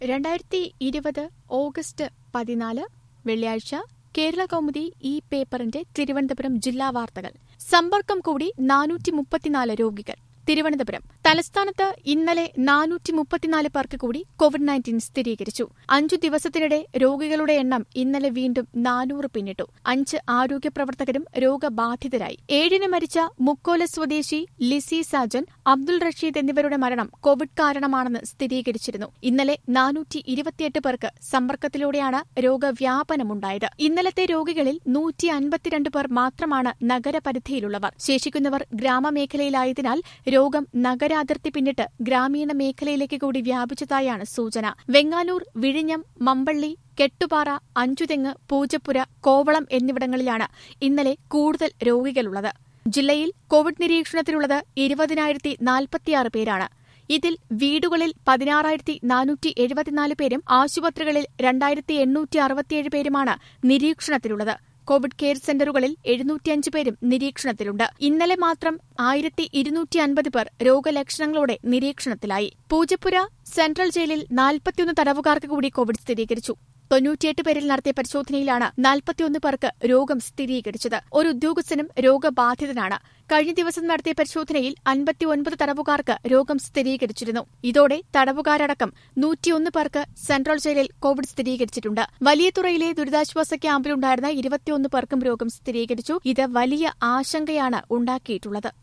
രണ്ടായിരത്തി ഇരുപത് ഓഗസ്റ്റ് പതിനാല് വെള്ളിയാഴ്ച കേരള കൗമുദി ഈ പേപ്പറിന്റെ തിരുവനന്തപുരം ജില്ലാ വാർത്തകൾ സമ്പർക്കം കൂടി നാനൂറ്റി മുപ്പത്തിനാല് രോഗികൾ തിരുവനന്തപുരം തലസ്ഥാനത്ത് ഇന്നലെ നാനൂറ്റി മുപ്പത്തിനാല് പേർക്ക് കൂടി കോവിഡ് നയൻറ്റീൻ സ്ഥിരീകരിച്ചു അഞ്ചു ദിവസത്തിനിടെ രോഗികളുടെ എണ്ണം ഇന്നലെ വീണ്ടും നാനൂറ് പിന്നിട്ടു അഞ്ച് ആരോഗ്യ പ്രവർത്തകരും രോഗബാധിതരായി ഏഴിന് മരിച്ച മുക്കോല സ്വദേശി ലിസി സാജൻ അബ്ദുൾ റഷീദ് എന്നിവരുടെ മരണം കോവിഡ് കാരണമാണെന്ന് സ്ഥിരീകരിച്ചിരുന്നു ഇന്നലെ നാനൂറ്റി ഇരുപത്തിയെട്ട് പേർക്ക് സമ്പർക്കത്തിലൂടെയാണ് രോഗവ്യാപനമുണ്ടായത് ഇന്നലത്തെ രോഗികളിൽ നൂറ്റി അൻപത്തിരണ്ട് പേർ മാത്രമാണ് നഗരപരിധിയിലുള്ളവർ ശേഷിക്കുന്നവർ ഗ്രാമമേഖലയിലായതിനാൽ രോഗം നഗരാതിർത്തി പിന്നിട്ട് ഗ്രാമീണ മേഖലയിലേക്ക് കൂടി വ്യാപിച്ചതായാണ് സൂചന വെങ്ങാനൂർ വിഴിഞ്ഞം മമ്പള്ളി കെട്ടുപാറ അഞ്ചുതെങ്ങ് പൂജപ്പുര കോവളം എന്നിവിടങ്ങളിലാണ് ഇന്നലെ കൂടുതൽ രോഗികളുള്ളത് ജില്ലയിൽ കോവിഡ് നിരീക്ഷണത്തിലുള്ളത് ഇരുപതിനായിരത്തി നാൽപ്പത്തിയാറ് പേരാണ് ഇതിൽ വീടുകളിൽ പതിനാറായിരത്തി നാനൂറ്റി എഴുപത്തിനാല് പേരും ആശുപത്രികളിൽ രണ്ടായിരത്തി എണ്ണൂറ്റി അറുപത്തിയേഴ് പേരുമാണ് നിരീക്ഷണത്തിലുള്ളത് കോവിഡ് കെയർ സെന്ററുകളിൽ എഴുന്നൂറ്റിയഞ്ച് പേരും നിരീക്ഷണത്തിലുണ്ട് ഇന്നലെ മാത്രം ആയിരത്തി ഇരുന്നൂറ്റി അൻപത് പേർ രോഗലക്ഷണങ്ങളോടെ നിരീക്ഷണത്തിലായി പൂജപ്പുര സെൻട്രൽ ജയിലിൽ നാൽപ്പത്തിയൊന്ന് തടവുകാർക്ക് കൂടി കോവിഡ് സ്ഥിരീകരിച്ചു തൊണ്ണൂറ്റിയെട്ട് പേരിൽ നടത്തിയ പരിശോധനയിലാണ് നാൽപ്പത്തിയൊന്ന് പേർക്ക് രോഗം സ്ഥിരീകരിച്ചത് ഒരു ഉദ്യോഗസ്ഥനും രോഗബാധിതനാണ് കഴിഞ്ഞ ദിവസം നടത്തിയ പരിശോധനയിൽ അൻപത്തിയൊൻപത് തടവുകാർക്ക് രോഗം സ്ഥിരീകരിച്ചിരുന്നു ഇതോടെ തടവുകാരടക്കം നൂറ്റിയൊന്ന് പേർക്ക് സെൻട്രൽ ജയിലിൽ കോവിഡ് സ്ഥിരീകരിച്ചിട്ടുണ്ട് വലിയതുറയിലെ ദുരിതാശ്വാസ ക്യാമ്പിലുണ്ടായിരുന്ന ഇരുപത്തിയൊന്ന് പേർക്കും രോഗം സ്ഥിരീകരിച്ചു ഇത് വലിയ ആശങ്കയാണ് ഉണ്ടാക്കിയിട്ടുള്ളത്